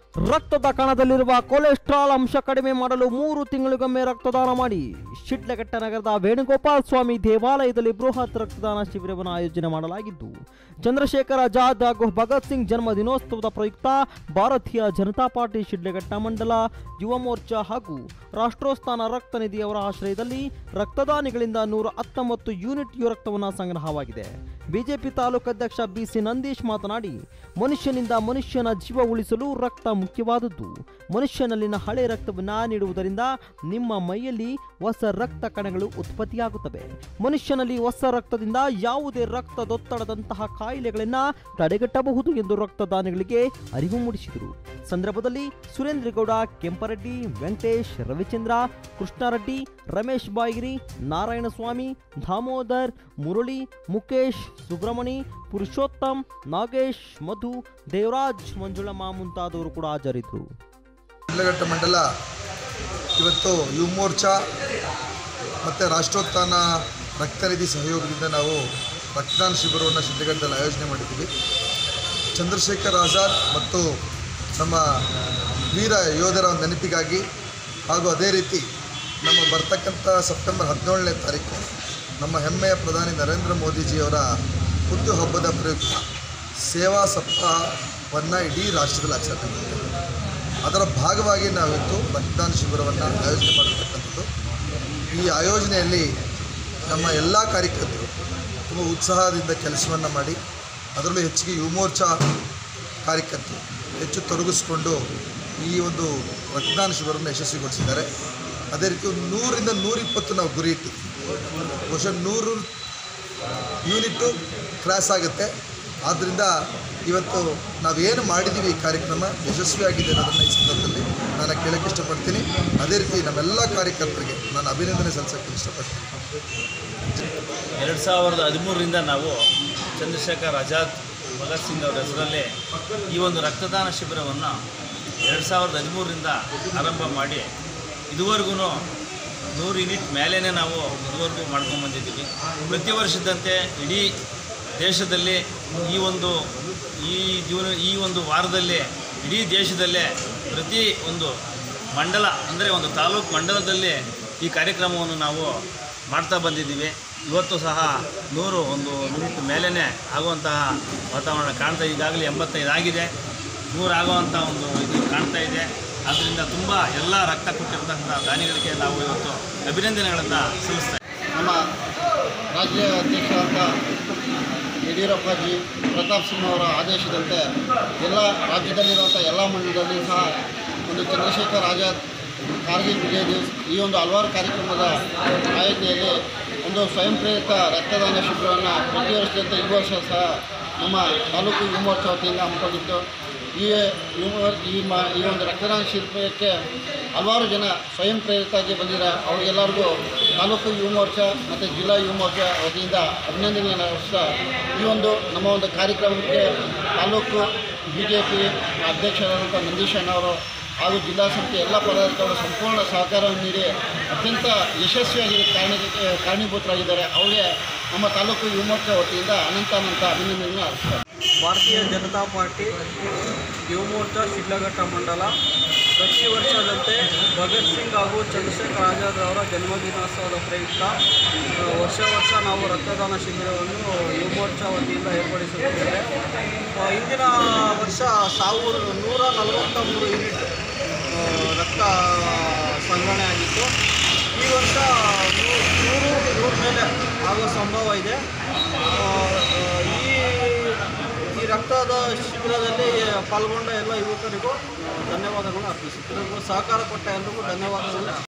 ರಕ್ತದ ಕಣದಲ್ಲಿರುವ ಕೊಲೆಸ್ಟ್ರಾಲ್ ಅಂಶ ಕಡಿಮೆ ಮಾಡಲು ಮೂರು ತಿಂಗಳಿಗೊಮ್ಮೆ ರಕ್ತದಾನ ಮಾಡಿ ಶಿಡ್ಲಘಟ್ಟ ನಗರದ ವೇಣುಗೋಪಾಲ ಸ್ವಾಮಿ ದೇವಾಲಯದಲ್ಲಿ ಬೃಹತ್ ರಕ್ತದಾನ ಶಿಬಿರವನ್ನು ಆಯೋಜನೆ ಮಾಡಲಾಗಿದ್ದು ಚಂದ್ರಶೇಖರ್ ಆಜಾದ್ ಹಾಗೂ ಭಗತ್ ಸಿಂಗ್ ಜನ್ಮ ದಿನೋತ್ಸವದ ಪ್ರಯುಕ್ತ ಭಾರತೀಯ ಜನತಾ ಪಾರ್ಟಿ ಶಿಡ್ಲಘಟ್ಟ ಮಂಡಲ ಯುವ ಮೋರ್ಚಾ ಹಾಗೂ ರಾಷ್ಟ್ರೋತ್ಥಾನ ರಕ್ತ ನಿಧಿಯವರ ಆಶ್ರಯದಲ್ಲಿ ರಕ್ತದಾನಿಗಳಿಂದ ನೂರ ಹತ್ತೊಂಬತ್ತು ಯೂನಿಟ್ ಯು ರಕ್ತವನ್ನು ಸಂಗ್ರಹವಾಗಿದೆ ಬಿಜೆಪಿ ತಾಲೂಕು ಅಧ್ಯಕ್ಷ ಬಿಸಿ ನಂದೀಶ್ ಮಾತನಾಡಿ ಮನುಷ್ಯನಿಂದ ಮನುಷ್ಯನ ಜೀವ ಉಳಿಸಲು ರಕ್ತ ಮುಖ್ಯವಾದದ್ದು ಮನುಷ್ಯನಲ್ಲಿನ ಹಳೆ ರಕ್ತವನ್ನ ನೀಡುವುದರಿಂದ ನಿಮ್ಮ ಮೈಯಲ್ಲಿ ಹೊಸ ರಕ್ತ ಕಣಗಳು ಉತ್ಪತ್ತಿಯಾಗುತ್ತವೆ ಮನುಷ್ಯನಲ್ಲಿ ಹೊಸ ರಕ್ತದಿಂದ ಯಾವುದೇ ರಕ್ತದೊತ್ತಡದಂತಹ ಕಾಯಿಲೆಗಳನ್ನ ತಡೆಗಟ್ಟಬಹುದು ಎಂದು ರಕ್ತದಾನಿಗಳಿಗೆ ಅರಿವು ಮೂಡಿಸಿದರು ಸಂದರ್ಭದಲ್ಲಿ ಸುರೇಂದ್ರಗೌಡ ಕೆಂಪರೆಡ್ಡಿ ವೆಂಕಟೇಶ್ ರವಿಚಂದ್ರ ಕೃಷ್ಣಾರೆಡ್ಡಿ ರಮೇಶ್ ಬಾಯಿಗಿರಿ ನಾರಾಯಣಸ್ವಾಮಿ ದಾಮೋದರ್ ಮುರಳಿ ಮುಖೇಶ್ ಸುಬ್ರಮಣಿ ಪುರುಷೋತ್ತಮ್ ನಾಗೇಶ್ ಮಧು ದೇವರಾಜ್ ಮಂಜುಳಮ್ಮ ಮುಂತಾದವರು ಕೂಡ ಹಾಜರಿದ್ದರು ಶಿಡ್ಲಘಟ್ಟ ಮಂಡಲ ಇವತ್ತು ಯುವ ಮೋರ್ಚಾ ಮತ್ತು ರಾಷ್ಟ್ರೋತ್ಥಾನ ರಕ್ತನಿಧಿ ಸಹಯೋಗದಿಂದ ನಾವು ರಕ್ತದಾನ ಶಿಬಿರವನ್ನು ಶಿಡ್ಲಘಟ್ಟದಲ್ಲಿ ಆಯೋಜನೆ ಮಾಡಿದ್ದೀವಿ ಚಂದ್ರಶೇಖರ್ ಆಜಾದ್ ಮತ್ತು ನಮ್ಮ ವೀರ ಯೋಧರ ಒಂದು ನೆನಪಿಗಾಗಿ ಹಾಗೂ ಅದೇ ರೀತಿ ನಮ್ಮ ಬರ್ತಕ್ಕಂಥ ಸೆಪ್ಟೆಂಬರ್ ಹದಿನೇಳನೇ ತಾರೀಕು ನಮ್ಮ ಹೆಮ್ಮೆಯ ಪ್ರಧಾನಿ ನರೇಂದ್ರ ಮೋದಿಜಿಯವರ ಹುಟ್ಟುಹಬ್ಬದ ಪ್ರಯುಕ್ತ ಸೇವಾ ಸಪ್ತಾಹವನ್ನು ಇಡೀ ರಾಷ್ಟ್ರದಲ್ಲಿ ಆಚರಣೆ ಮಾಡ್ತೇವೆ ಅದರ ಭಾಗವಾಗಿ ನಾವಿತ್ತು ರಕ್ತದಾನ ಶಿಬಿರವನ್ನು ಆಯೋಜನೆ ಮಾಡಿರ್ತಕ್ಕಂಥದ್ದು ಈ ಆಯೋಜನೆಯಲ್ಲಿ ನಮ್ಮ ಎಲ್ಲ ಕಾರ್ಯಕರ್ತರು ತುಂಬ ಉತ್ಸಾಹದಿಂದ ಕೆಲಸವನ್ನು ಮಾಡಿ ಅದರಲ್ಲೂ ಹೆಚ್ಚಿಗೆ ಯುವ ಮೋರ್ಚಾ ಕಾರ್ಯಕರ್ತರು ಹೆಚ್ಚು ತೊಡಗಿಸ್ಕೊಂಡು ಈ ಒಂದು ರಕ್ತದಾನ ಶಿಬಿರವನ್ನು ಯಶಸ್ವಿಗೊಳಿಸಿದ್ದಾರೆ ಅದೇ ರೀತಿ ಒಂದು ನೂರಿಂದ ನೂರಿಪ್ಪತ್ತು ನಾವು ಗುರಿ ಇಟ್ಟಿದ್ದೀವಿ ಬಹುಶಃ ನೂರು ಯೂನಿಟ್ಟು ಕ್ರಾಸ್ ಆಗುತ್ತೆ ಆದ್ದರಿಂದ ಇವತ್ತು ನಾವೇನು ಮಾಡಿದ್ದೀವಿ ಈ ಕಾರ್ಯಕ್ರಮ ಯಶಸ್ವಿಯಾಗಿದೆ ಅನ್ನೋದನ್ನು ಈ ಸಂದರ್ಭದಲ್ಲಿ ನಾನು ಕೇಳೋಕ್ಕೆ ಇಷ್ಟಪಡ್ತೀನಿ ಅದೇ ರೀತಿ ನಮ್ಮೆಲ್ಲ ಕಾರ್ಯಕರ್ತರಿಗೆ ನಾನು ಅಭಿನಂದನೆ ಸಲ್ಲಿಸೋಕ್ಕೆ ಇಷ್ಟಪಡ್ತೀನಿ ಎರಡು ಸಾವಿರದ ಹದಿಮೂರರಿಂದ ನಾವು ಚಂದ್ರಶೇಖರ್ ಆಜಾದ್ ಭಗತ್ ಸಿಂಗ್ ಅವರ ಹೆಸರಲ್ಲಿ ಈ ಒಂದು ರಕ್ತದಾನ ಶಿಬಿರವನ್ನು ಎರಡು ಸಾವಿರದ ಹದಿಮೂರರಿಂದ ಆರಂಭ ಮಾಡಿ ಇದುವರೆಗೂ ನೂರು ಯೂನಿಟ್ ಮೇಲೇ ನಾವು ಇದುವರೆಗೂ ಮಾಡ್ಕೊಂಡು ಬಂದಿದ್ದೀವಿ ಪ್ರತಿ ವರ್ಷದಂತೆ ಇಡೀ ದೇಶದಲ್ಲಿ ಈ ಒಂದು ಈ ಜೀವನ ಈ ಒಂದು ವಾರದಲ್ಲಿ ಇಡೀ ದೇಶದಲ್ಲೇ ಪ್ರತಿ ಒಂದು ಮಂಡಲ ಅಂದರೆ ಒಂದು ತಾಲೂಕು ಮಂಡಲದಲ್ಲಿ ಈ ಕಾರ್ಯಕ್ರಮವನ್ನು ನಾವು ಮಾಡ್ತಾ ಬಂದಿದ್ದೀವಿ ಇವತ್ತು ಸಹ ನೂರು ಒಂದು ಮಿನಿಟ್ ಮೇಲೇ ಆಗುವಂತಹ ವಾತಾವರಣ ಕಾಣ್ತಾ ಈಗಾಗಲೇ ಎಂಬತ್ತೈದು ಆಗಿದೆ ನೂರು ಆಗುವಂಥ ಒಂದು ಇದು ಕಾಣ್ತಾ ಇದೆ ಆದ್ದರಿಂದ ತುಂಬ ಎಲ್ಲ ರಕ್ತ ಕೊಟ್ಟಿರ್ತಕ್ಕಂಥ ದಾನಿಗಳಿಗೆ ನಾವು ಇವತ್ತು ಅಭಿನಂದನೆಗಳನ್ನು ಸಲ್ಲಿಸ್ತಾ ಇದ್ದೀವಿ. ನಮ್ಮ ರಾಜ್ಯ ಅಧ್ಯಕ್ಷರಾದ ಯಡಿಯೂರಪ್ಪಾಜಿ ಪ್ರತಾಪ್ ಸಿಂಹ ಅವರ ಆದೇಶದಂತೆ ಎಲ್ಲ ರಾಜ್ಯದಲ್ಲಿರುವಂಥ ಎಲ್ಲ ಮಂಡಲದಲ್ಲಿ ಸಹ ಒಂದು ಚಂದ್ರಶೇಖರ್ ಆಜಾದ್ ಕಾರ್ಗಿಲ್ ವಿಜಯ ದಿವಸ್ ಈ ಒಂದು ಹಲವಾರು ಕಾರ್ಯಕ್ರಮದ ಆಯೋಜನೆಯಲ್ಲಿ ಒಂದು ಸ್ವಯಂ ಪ್ರೇರಿತ ರಕ್ತದಾನ ಶಿಬಿರವನ್ನು ಪ್ರತಿ ವರ್ಷದಂತೆ ಈ ವರ್ಷ ಸಹ ನಮ್ಮ ತಾಲೂಕು ಯುವ ಮೋರ್ಚಾ ವತಿಯಿಂದ ಹಮ್ಮಿಕೊಂಡಿತ್ತು ಈ ಯುವ ಈ ಮ ಈ ಒಂದು ರಕ್ತದಾನ ಶಿಬಿರಕ್ಕೆ ಹಲವಾರು ಜನ ಸ್ವಯಂ ಪ್ರೇರಿತರಾಗಿ ಬಂದಿದ್ದಾರೆ ಅವರಿಗೆಲ್ಲರಿಗೂ ತಾಲೂಕು ಯುವ ಮೋರ್ಚಾ ಮತ್ತು ಜಿಲ್ಲಾ ಯುವ ಮೋರ್ಚಾ ವತಿಯಿಂದ ಅಭಿನಂದನೆಯನ್ನು ಅರ್ಪಿಸ್ತಾ ಈ ಒಂದು ನಮ್ಮ ಒಂದು ಕಾರ್ಯಕ್ರಮಕ್ಕೆ ತಾಲೂಕು ಬಿ ಜೆ ಪಿ ಅಧ್ಯಕ್ಷರಾದಂಥ ನಂದೀಶ್ ಅಣ್ಣವರು ಹಾಗೂ ಜಿಲ್ಲಾ ಸಮಿತಿ ಎಲ್ಲ ಪದಾಧಿಕಾರಿಗಳು ಸಂಪೂರ್ಣ ಸಹಕಾರವನ್ನು ನೀಡಿ ಅತ್ಯಂತ ಯಶಸ್ವಿಯಾಗಿ ಕಾರಣಕ್ಕೆ ಕಾರಣೀಭೂತರಾಗಿದ್ದಾರೆ ಅವರಿಗೆ ನಮ್ಮ ತಾಲೂಕು ಯುವ ಮೋರ್ಚಾ ವತಿಯಿಂದ ಅನಂತ ಅನಂತ ಅಭಿನಂದನೆಯನ್ನು ಅರ್ಪಿಸ್ತಾರೆ ಭಾರತೀಯ ಜನತಾ ಪಾರ್ಟಿ ಯುವ ಮೋರ್ಚಾ ಶಿಡ್ಲಘಟ್ಟ ಮಂಡಲ ಪ್ರತಿ ವರ್ಷದಂತೆ ಭಗತ್ ಸಿಂಗ್ ಹಾಗೂ ಚಂದ್ರಶೇಖರ್ ಆಜಾದ್ ಅವರ ಜನ್ಮದಿನೋತ್ಸವದ ಪ್ರಯುಕ್ತ ಆ, ವರ್ಷ ವರ್ಷ ನಾವು ರಕ್ತದಾನ ಶಿಬಿರವನ್ನು ಯುವ ಮೋರ್ಚಾ ವತಿಯಿಂದ ಏರ್ಪಡಿಸುತ್ತೇವೆ ಆ, ಹಿಂದಿನ ವರ್ಷ ಸಾವಿರ ನೂರ ನಲವತ್ತ ಮೂರು ಯೂನಿಟ್ ಆ, ರಕ್ತ ಸಂಗ್ರಹಣೆ ಆಗಿತ್ತು ಈ ವರ್ಷ ನೂ- ನೂರು ನೂರ ಮೇಲೆ ಆಗೋ ಸಂಭವ ಇದೆ ಆ, ಆ, ಈ ಈ ರಕ್ತದ ಶಿಬಿರದಲ್ಲಿ ಪಾಲ್ಗೊಂಡ ಎಲ್ಲ ಯುವಕರಿಗೂ ಧನ್ಯವಾದಗಳನ್ನು ಅರ್ಪಿಸುತ್ತೇನೆ ಸಹಕಾರ ಕೊಟ್ಟ ಎಲ್ಲರಿಗೂ ಧನ್ಯವಾದಗಳು